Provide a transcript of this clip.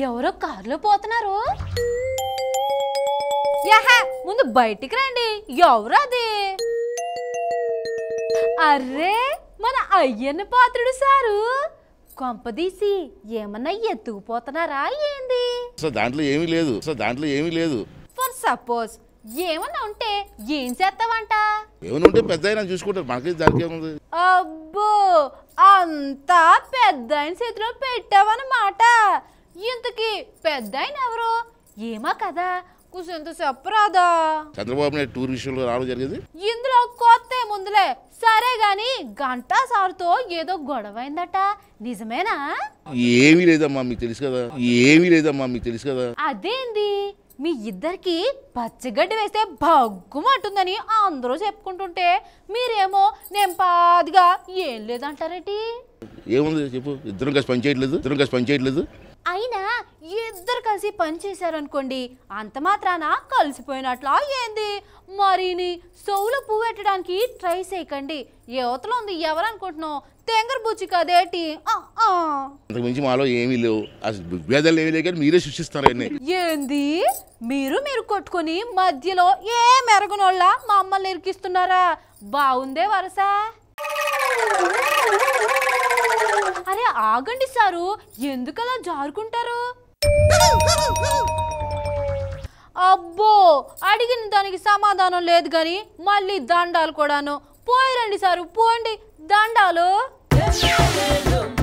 ఎవరో కారులో పోతున్నారు యహ ముందు బయటికి రండి ఎవరు అది అర్రే మన అయ్యన్న పాత్రుడు సారు కొంపదీసి ఏమన్నా ఎత్తుకుపోతున్నారా ఏంది అసలు దాంట్లో ఏమీ లేదు అసలు దాంట్లో ఏమీ లేదు ఫర్ సపోజ్ ఏమన్నా ఉంటే ఏం చేస్తావంట ఏమైనా ఉంటే పెద్ద అయినా చూసుకుంటారు మనకి దానికి ఏముంది అబ్బో అంతా పెద్ద ఆయన చేతిలో పెట్టావన్నమాట ఇంతకి పెద్ద ఆయన ఎవరు ఏమా కదా కూసంత చెప్పరాదా చంద్రబాబు నాయుడు టూర్ విషయంలో రావడం జరిగింది ఇందులో కొత్త ముందులే సరే గాని గంటా సార్తో ఏదో గొడవైందట నిజమేనా ఏమీ లేదమ్మా మీకు తెలుసు కదా ఏమీ లేదమ్మా మీకు తెలుసు కదా అదేంది మీ ఇద్దరికి పచ్చగడ్డి వేస్తే భగ్గుమంటుందని అందరూ చెప్పుకుంటుంటే మీరేమో నెంపాదిగా ఏం లేదంటారేటి ఏముంది చెప్పు ఇద్దరం కలిసి పని చేయట్లేదు ఇద్దరం కలిసి పని చేయట్లేదు అయినా ఇద్దరు కలిసి పని చేశారనుకోండి అంత మాత్రాన కలిసిపోయినట్లా ఏంది మరిని సౌలు పువ్వు పెట్టడానికి ట్రై చేయకండి యువతలో ఉంది ఎవరనుకుంటున్నావు తెంగర బుచ్చి కదేటి ఆ, ఆ. అంతకు మించి మాలో ఏమీ లేవు అసలు విభేదాలు ఏమీ లేవు కానీ మీరే సృష్టిస్తారు అన్నీ ఏంది మీరు మీరు కొట్టుకొని మధ్యలో ఏ మెరగనోళ్ళ మమ్మల్ని ఇరికిస్తున్నారా బాగుందే వరస అరే ఆగండి సారు ఎందుకలా జారుకుంటారు అబ్బో అడిగిన దానికి సమాధానం లేదు కానీ మళ్ళీ దండాలు కూడాను పోయిరండి సారు పోండి దండాలు